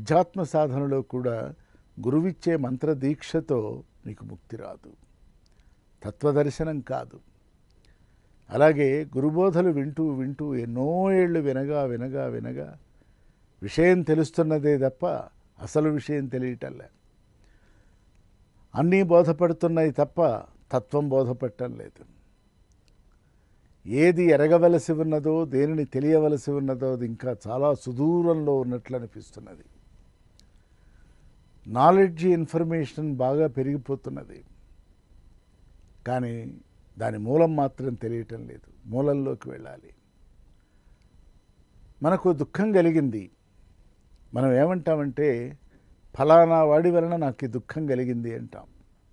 అధ్యాత్మ సాధనలో కూడా గురువిచ్చే మంత్ర దీక్షతో నీకు ముక్తి రాదు తత్వదర్శనం కాదు అలాగే గురుబోధలు వింటూ వింటూ ఎన్నో ఏళ్ళు వినగా వినగా వినగా విషయం తెలుస్తున్నదే తప్ప అసలు విషయం తెలియటంలే అన్నీ బోధపడుతున్నాయి తప్ప తత్వం బోధపడటం లేదు ఏది ఎరగవలసి ఉన్నదో దేనిని తెలియవలసి ఉన్నదో అది ఇంకా చాలా సుదూరంలో ఉన్నట్లు అనిపిస్తున్నది నాలెడ్జ్ ఇన్ఫర్మేషన్ బాగా పెరిగిపోతున్నది కానీ దాని మూలం మాత్రం తెలియటం లేదు మూలంలోకి వెళ్ళాలి మనకు దుఃఖం కలిగింది మనం ఏమంటామంటే ఫలానా వాడి వలన నాకు ఈ దుఃఖం కలిగింది అంటాం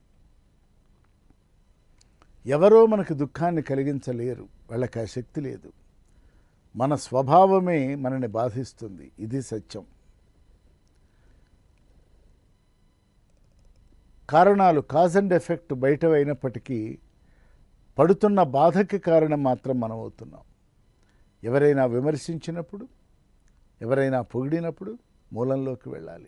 ఎవరో మనకు దుఃఖాన్ని కలిగించలేరు వాళ్ళకి ఆ శక్తి లేదు మన స్వభావమే మనని బాధిస్తుంది ఇది సత్యం కారణాలు కాజ్ అండ్ ఎఫెక్ట్ బయట అయినప్పటికీ పడుతున్న బాధకి కారణం మాత్రం మనం అవుతున్నాం ఎవరైనా విమర్శించినప్పుడు ఎవరైనా పొగిడినప్పుడు మూలంలోకి వెళ్ళాలి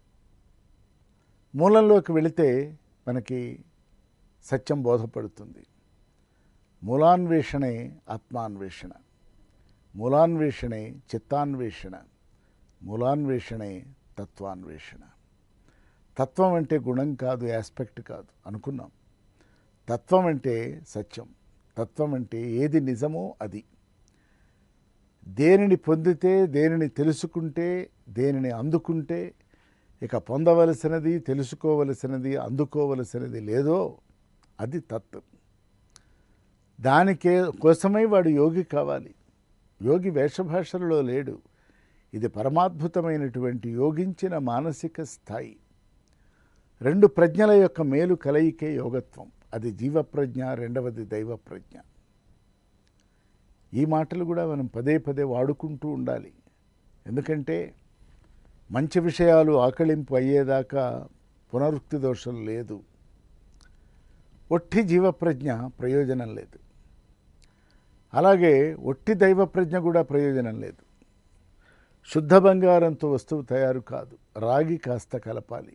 మూలంలోకి వెళితే మనకి సత్యం బోధపడుతుంది మూలాన్వేషణే ఆత్మాన్వేషణ మూలాన్వేషణే చిత్తాన్వేషణ మూలాన్వేషణే తత్వాన్వేషణ తత్వం అంటే గుణం కాదు యాస్పెక్ట్ కాదు అనుకున్నాం తత్వం అంటే సత్యం తత్వం అంటే ఏది నిజమో అది దేనిని పొందితే దేనిని తెలుసుకుంటే దేనిని అందుకుంటే ఇక పొందవలసినది తెలుసుకోవలసినది అందుకోవలసినది లేదో అది తత్వం దానికే కోసమై వాడు యోగి కావాలి యోగి వేషభాషలలో లేడు ఇది పరమాద్భుతమైనటువంటి యోగించిన మానసిక స్థాయి రెండు ప్రజ్ఞల యొక్క మేలు కలయికే యోగత్వం అది జీవప్రజ్ఞ రెండవది దైవ ప్రజ్ఞ ఈ మాటలు కూడా మనం పదే పదే వాడుకుంటూ ఉండాలి ఎందుకంటే మంచి విషయాలు ఆకళింపు అయ్యేదాకా పునరుక్తి దోషం లేదు ఒట్టి జీవప్రజ్ఞ ప్రయోజనం లేదు అలాగే ఒట్టి దైవ ప్రజ్ఞ కూడా ప్రయోజనం లేదు శుద్ధ బంగారంతో వస్తువు తయారు కాదు రాగి కాస్త కలపాలి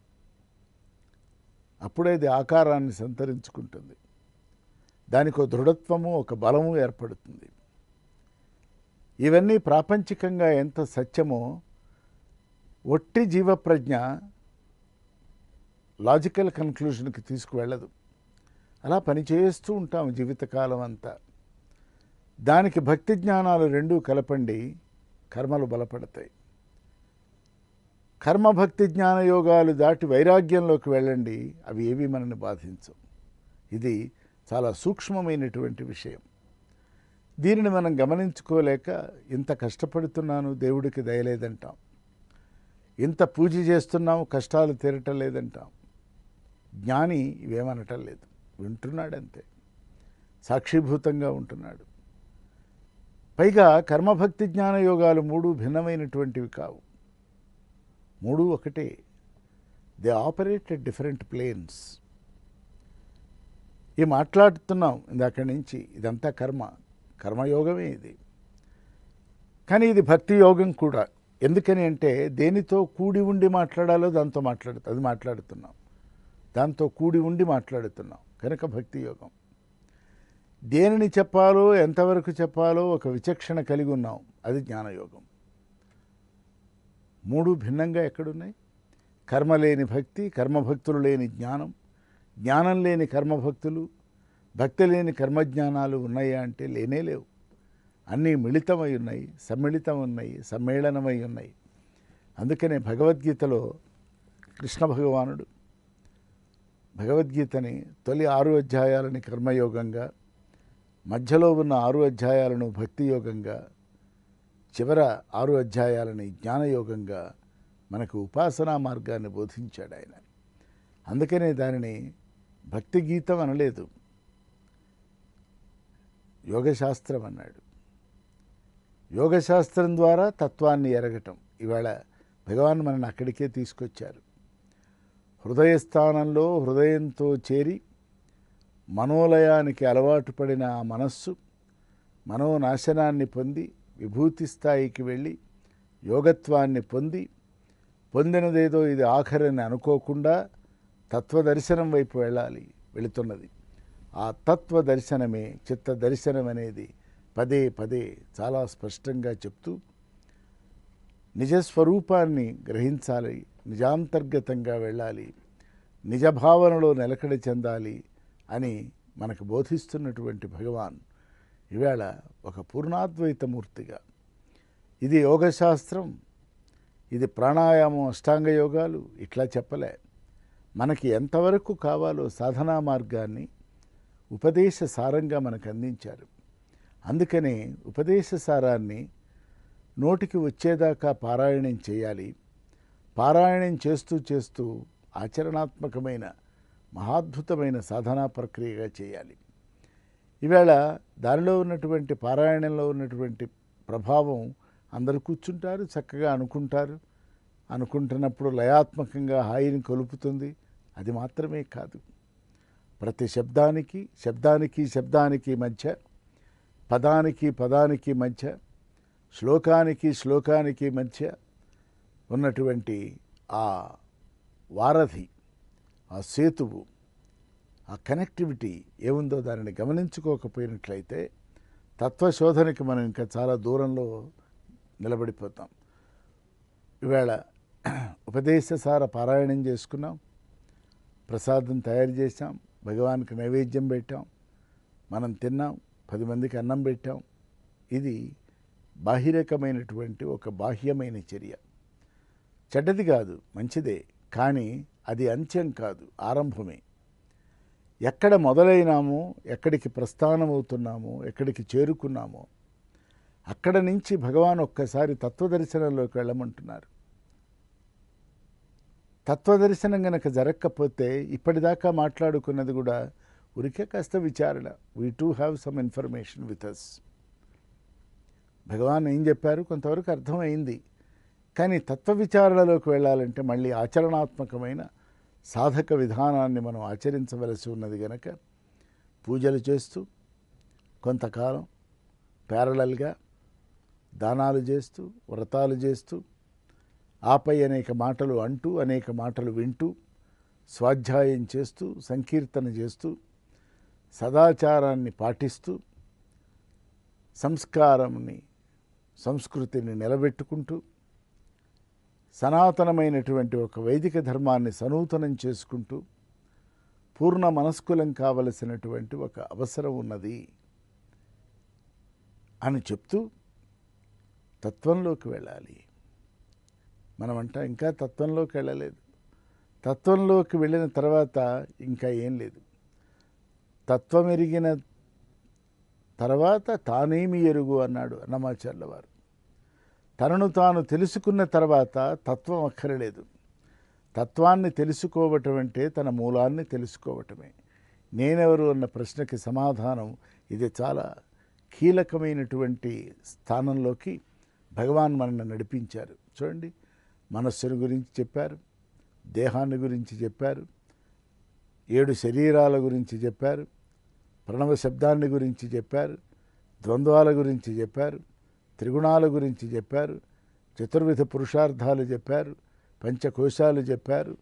అప్పుడే అది ఆకారాన్ని సంతరించుకుంటుంది దానికి ఒక దృఢత్వము ఒక బలము ఏర్పడుతుంది ఇవన్నీ ప్రాపంచికంగా ఎంత సత్యమో ఒట్టి జీవప్రజ్ఞ లాజికల్ కన్క్లూషన్కి తీసుకువెళ్ళదు అలా పనిచేస్తూ ఉంటాం జీవితకాలం అంతా దానికి భక్తి జ్ఞానాలు రెండూ కలపండి కర్మలు బలపడతాయి కర్మ భక్తి జ్ఞాన యోగాలు దాటి వైరాగ్యంలోకి వెళ్ళండి అవి ఏవి మనల్ని బాధించవు ఇది చాలా సూక్ష్మమైనటువంటి విషయం దీనిని మనం గమనించుకోలేక ఇంత కష్టపడుతున్నాను దేవుడికి దయలేదంటాం ఇంత పూజ చేస్తున్నాం కష్టాలు తీరటం లేదంటాం జ్ఞాని ఇవేమనటం లేదు వింటున్నాడంతే సాక్షిభూతంగా ఉంటున్నాడు పైగా కర్మభక్తి జ్ఞాన యోగాలు మూడు భిన్నమైనటువంటివి కావు మూడు ఒకటే they operate at different planes ఈ మాట్లాడుతున్నాం ఇందాక నుంచి ఇదంతా కర్మ కర్మయోగమే ఇది కానీ ఇది భక్తి యోగం కూడా ఎందుకని అంటే దేనితో కూడి ఉండి మాట్లాడాలో దాంతో మాట్లాడుతూ అది మాట్లాడుతున్నాం దాంతో కూడి ఉండి మాట్లాడుతున్నాం కనుక భక్తి యోగం దేనిని చెప్పాలో ఎంతవరకు చెప్పాలో ఒక విచక్షణ కలిగి ఉన్నాం అది జ్ఞానయోగం మూడు భిన్నంగా ఎక్కడున్నాయి కర్మ లేని భక్తి కర్మభక్తులు లేని జ్ఞానం జ్ఞానం లేని కర్మభక్తులు భక్తి లేని కర్మజ్ఞానాలు ఉన్నాయా అంటే లేనే లేవు అన్నీ మిళితమై ఉన్నాయి సమ్మిళితం ఉన్నాయి సమ్మేళనమై ఉన్నాయి అందుకనే భగవద్గీతలో కృష్ణ భగవానుడు భగవద్గీతని తొలి ఆరు అధ్యాయాలని కర్మయోగంగా మధ్యలో ఉన్న ఆరు అధ్యాయాలను భక్తి యోగంగా చివర ఆరు అధ్యాయాలని జ్ఞానయోగంగా మనకు ఉపాసనా మార్గాన్ని బోధించాడు ఆయన అందుకనే దానిని భక్తి గీతం అనలేదు యోగశాస్త్రం అన్నాడు యోగశాస్త్రం ద్వారా తత్వాన్ని ఎరగటం ఇవాళ భగవాన్ మనల్ని అక్కడికే తీసుకొచ్చారు హృదయస్థానంలో హృదయంతో చేరి మనోలయానికి అలవాటు పడిన ఆ మనస్సు మనోనాశనాన్ని పొంది విభూతి స్థాయికి వెళ్ళి యోగత్వాన్ని పొంది పొందినదేదో ఇది ఆఖరిని అనుకోకుండా తత్వదర్శనం వైపు వెళ్ళాలి వెళుతున్నది ఆ తత్వ దర్శనమే చిత్త దర్శనం అనేది పదే పదే చాలా స్పష్టంగా చెప్తూ నిజస్వరూపాన్ని గ్రహించాలి నిజాంతర్గతంగా వెళ్ళాలి నిజ భావనలో నిలకడ చెందాలి అని మనకు బోధిస్తున్నటువంటి భగవాన్ ఈవేళ ఒక పూర్ణాద్వైతమూర్తిగా ఇది యోగశాస్త్రం ఇది ప్రాణాయామం అష్టాంగ యోగాలు ఇట్లా చెప్పలే మనకి ఎంతవరకు కావాలో సాధనా మార్గాన్ని ఉపదేశ సారంగా మనకు అందించారు అందుకనే ఉపదేశ సారాన్ని నోటికి వచ్చేదాకా పారాయణం చేయాలి పారాయణం చేస్తూ చేస్తూ ఆచరణాత్మకమైన మహాద్భుతమైన సాధనా ప్రక్రియగా చేయాలి ఈవేళ దానిలో ఉన్నటువంటి పారాయణంలో ఉన్నటువంటి ప్రభావం అందరూ కూర్చుంటారు చక్కగా అనుకుంటారు అనుకుంటున్నప్పుడు లయాత్మకంగా హాయిని కొలుపుతుంది అది మాత్రమే కాదు ప్రతి శబ్దానికి శబ్దానికి శబ్దానికి మధ్య పదానికి పదానికి మధ్య శ్లోకానికి శ్లోకానికి మధ్య ఉన్నటువంటి ఆ వారధి ఆ సేతువు ఆ కనెక్టివిటీ ఏముందో దానిని గమనించుకోకపోయినట్లయితే తత్వశోధనకి మనం ఇంకా చాలా దూరంలో నిలబడిపోతాం ఈవేళ ఉపదేశసార పారాయణం చేసుకున్నాం ప్రసాదం తయారు చేసాం భగవానికి నైవేద్యం పెట్టాం మనం తిన్నాం పది మందికి అన్నం పెట్టాం ఇది బాహిరకమైనటువంటి ఒక బాహ్యమైన చర్య చెడ్డది కాదు మంచిదే కానీ అది అంత్యం కాదు ఆరంభమే ఎక్కడ మొదలైనామో ఎక్కడికి ప్రస్థానం అవుతున్నామో ఎక్కడికి చేరుకున్నామో అక్కడ నుంచి భగవాన్ ఒక్కసారి తత్వదర్శనంలోకి వెళ్ళమంటున్నారు తత్వదర్శనం గనక జరగకపోతే ఇప్పటిదాకా మాట్లాడుకున్నది కూడా ఉరికే కాస్త విచారణ we too have some information with us Bhagavan ఏం చెప్పారు కొంతవరకు అర్థమైంది కానీ తత్వ విచారణలోకి వెళ్ళాలంటే మళ్ళీ ఆచరణాత్మకమైన సాధక విధానాన్ని మనం ఆచరించవలసి ఉన్నది గనక పూజలు చేస్తూ కొంతకాలం ప్యారలల్గా దానాలు చేస్తూ వ్రతాలు చేస్తూ ఆపై అనేక మాటలు అంటూ అనేక మాటలు వింటూ స్వాధ్యాయం చేస్తూ సంకీర్తన చేస్తూ సదాచారాన్ని పాటిస్తూ సంస్కారంని సంస్కృతిని నిలబెట్టుకుంటూ సనాతనమైనటువంటి ఒక వైదిక ధర్మాన్ని సనూతనం చేసుకుంటూ పూర్ణ మనస్కులం కావలసినటువంటి ఒక అవసరం ఉన్నది అని చెప్తూ తత్వంలోకి వెళ్ళాలి మనమంట ఇంకా తత్వంలోకి వెళ్ళలేదు తత్వంలోకి వెళ్ళిన తర్వాత ఇంకా ఏం లేదు తత్వం ఎరిగిన తర్వాత తానేమి ఎరుగు అన్నాడు అన్నమాచార్యుల వారు తనను తాను తెలుసుకున్న తర్వాత తత్వం అక్కరలేదు తత్వాన్ని తెలుసుకోవటం అంటే తన మూలాన్ని తెలుసుకోవటమే నేనెవరు అన్న ప్రశ్నకి సమాధానం ఇది చాలా కీలకమైనటువంటి స్థానంలోకి భగవాన్ మనల్ని నడిపించారు చూడండి మనస్సుని గురించి చెప్పారు దేహాన్ని గురించి చెప్పారు ఏడు శరీరాల గురించి చెప్పారు ప్రణవ శబ్దాన్ని గురించి చెప్పారు ద్వంద్వాల గురించి చెప్పారు త్రిగుణాల గురించి చెప్పారు చతుర్విధ పురుషార్థాలు చెప్పారు పంచకోశాలు చెప్పారు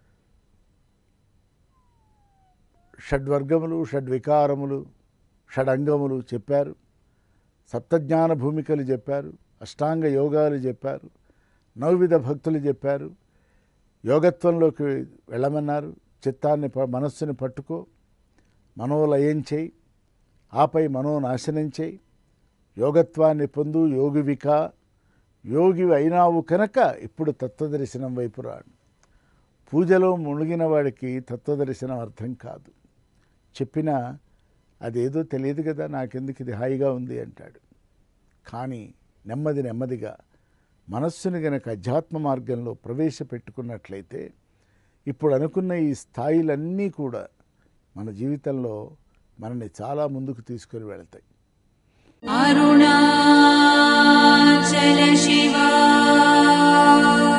షడ్వర్గములు షడ్వికారములు షడంగములు చెప్పారు సప్తజ్ఞాన భూమికలు చెప్పారు అష్టాంగ యోగాలు చెప్పారు నవవిధ భక్తులు చెప్పారు యోగత్వంలోకి వెళ్ళమన్నారు చిత్తాన్ని ప- మనస్సుని పట్టుకో మనోలయం చేయి ఆపై మనోనాశనం చేయి యోగత్వాన్ని పొందు యోగివిక యోగి అయినావు కనుక ఇప్పుడు తత్వదర్శనం వైపు రాడు పూజలో మునిగిన వాడికి తత్వదర్శనం అర్థం కాదు చెప్పినా అదేదో తెలియదు కదా నాకెందుకు ఇది హాయిగా ఉంది అంటాడు కానీ నెమ్మది నెమ్మదిగా మనస్సుని గనక అధ్యాత్మ మార్గంలో ప్రవేశపెట్టుకున్నట్లయితే ఇప్పుడు అనుకున్న ఈ స్థాయిలన్నీ కూడా మన జీవితంలో మనల్ని చాలా ముందుకు తీసుకొని వెళతాయి अरुणाचल शिवा